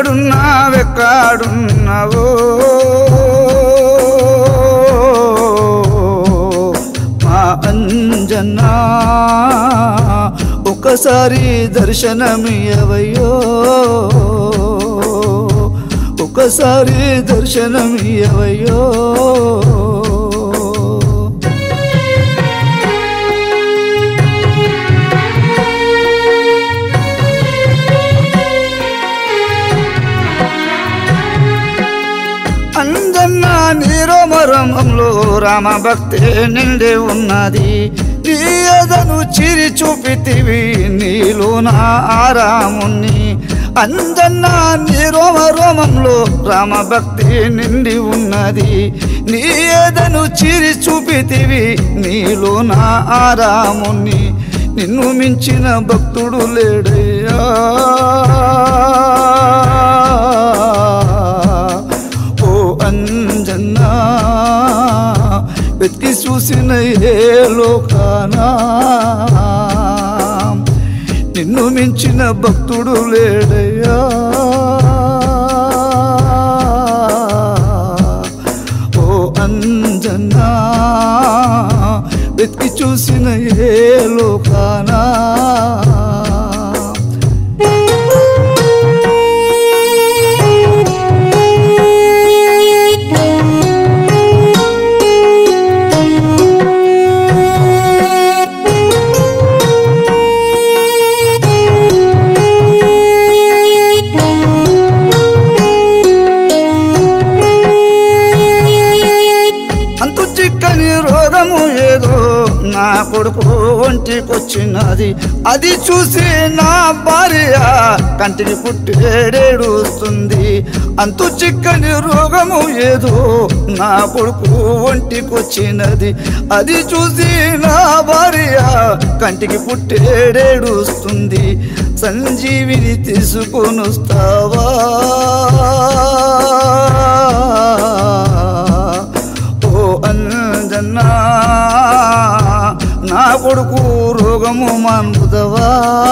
ఎక్కడున్నావెక్కడున్నావో మా అంజనా ఒకసారి దర్శనమియవయ్యో ఒకసారి దర్శనమియవయ్యో అంజన్న నీరోమరమంలో రామ భక్తి నిండి ఉన్నది నీ అదను చిరి చూపితివి నీలో నా ఆరాముని అంజన్న నీరోమ రోమంలో రామ భక్తి నిండి ఉన్నది నీ ఏదను చిరి చూపితివి నీలో నా ఆరాముని నిన్ను మించిన భక్తుడు లేడయ్యా ఓ అంజన్నా వెతికి చూసిన ఏ లోకానా నిన్ను మించిన భక్తుడు లేడయ్యా ఓ అంజన్నా వెతికి చూసిన ఏ లోకానా అంతు చిక్కని రోగము ఏదో నా కొడుకు ఒంటికొచ్చినది అది చూసి నా భార్య కంటికి పుట్టేడేడుస్తుంది అంతు చిక్కని రోగము ఏదో నా కొడుకు ఒంటికొచ్చినది అది చూసి నా భార్య కంటికి పుట్టేడేడుస్తుంది సంజీవిని తీసుకొని వస్తావా ఓ అంజన్నా నా కొడుకు రోగము మాన్పుదవా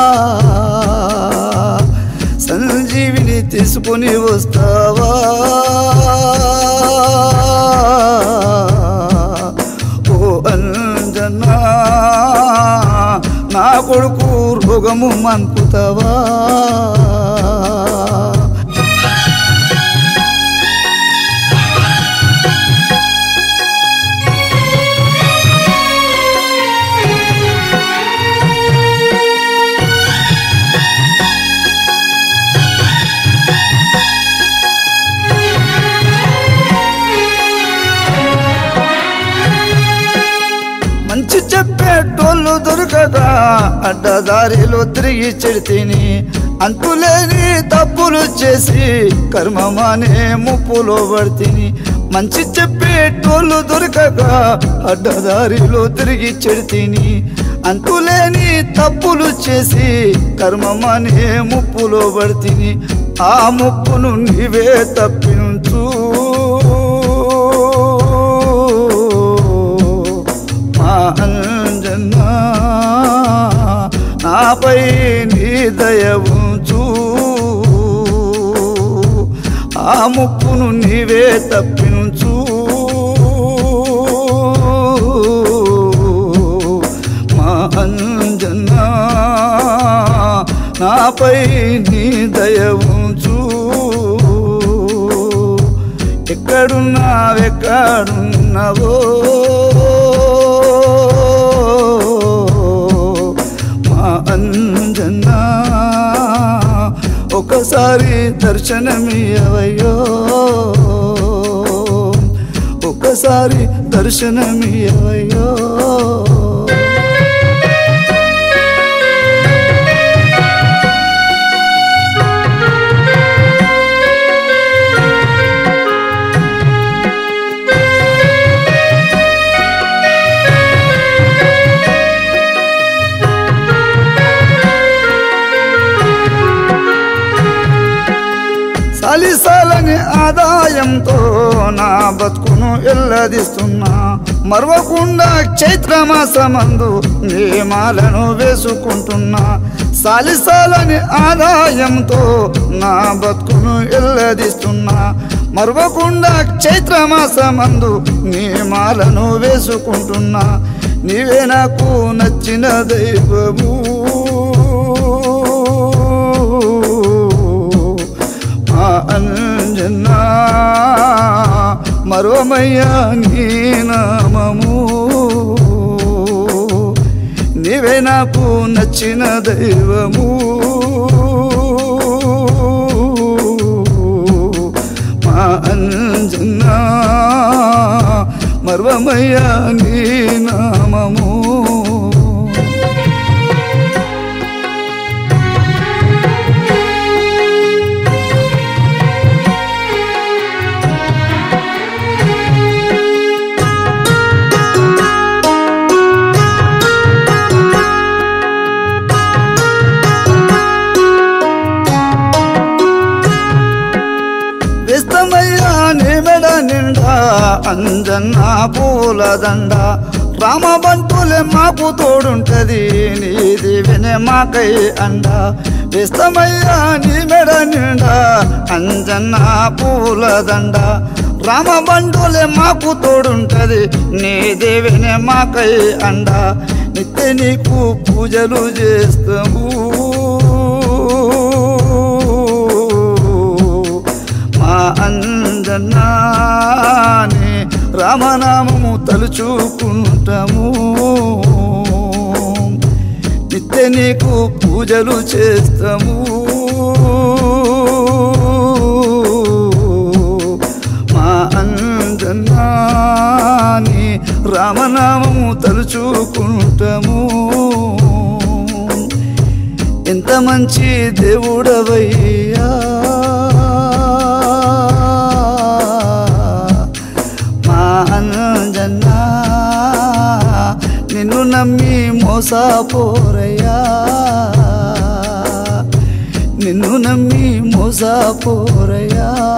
సంజీవిని తీసుకొని వస్తావా ఓ అంజన్నా నా కొడుకు రోగము మాన్పుతావా మంచి చెప్పేటోళ్ళు దొరకగా అడ్డదారిలో తిరిగి చెడితిని అంతులేని తప్పులు చేసి కర్మమానే ముప్పులో పడితిని మంచి చెప్పేటోళ్ళు దొరకగా అడ్డదారిలో తిరిగి చెడితిని అంతులేని తప్పులు చేసి కర్మమానే ముప్పులో పడితిని ఆ ముప్పును నీవే తప్పించు మా అంజన్నా నాపై నీ దయ ఉంచు ఆ ముప్పును నీవే తప్పించు మా అంజన్నా నాపై నీ దయ ఉంచు ఎక్కడున్నావెక్కడున్నావో మా అంజన్నా ఒకసారి దర్శనమియవయ్యో ఒకసారి దర్శనమియవయ్యో సలిసాలని ఆదాయంతో నా బతుకును ఎల్లదిస్తున్నా మరవకుండా చైత్రమాసమందు నియమాలను వేసుకుంటున్నా సాలిసాలని ఆదాయంతో నా బతుకును ఎల్లదిస్తున్నా మరవకుండా చైత్రమాసమందు నీ మాలను వేసుకుంటున్నా నీవే నాకు నచ్చిన దైవము మా అంజన్నా మరోమయ్యా నీ నామము నీవే నాకు నచ్చిన దైవము మా అంజన్నా మర్వమయ్యా నీ నామము విస్తమయ్యా నీ మెడ నిండా అంజన్న పూలదండ రామబంటులే మాకు తోడుంటది నీది వినే మాకై అండ విస్తమయ్యా నీ మెడ నిండా అంజన్న పూలదండ రామబంటులే మాకు తోడుంటది నీది వినే మాకై అండ నిత్య నీకు పూజలు చేస్తాము మా అంజనాని రామనామము తలుచుకుంటాము నిత్య నీకు పూజలు చేస్తాము మా అంజనాని రామనామము తలుచుకుంటాము ఎంత మంచి దేవుడవయ్యా మా అంజన్నా నిన్ను నమ్మి మోసపోరయ్యా నిన్ను నమ్మి మోసపోరయ్యా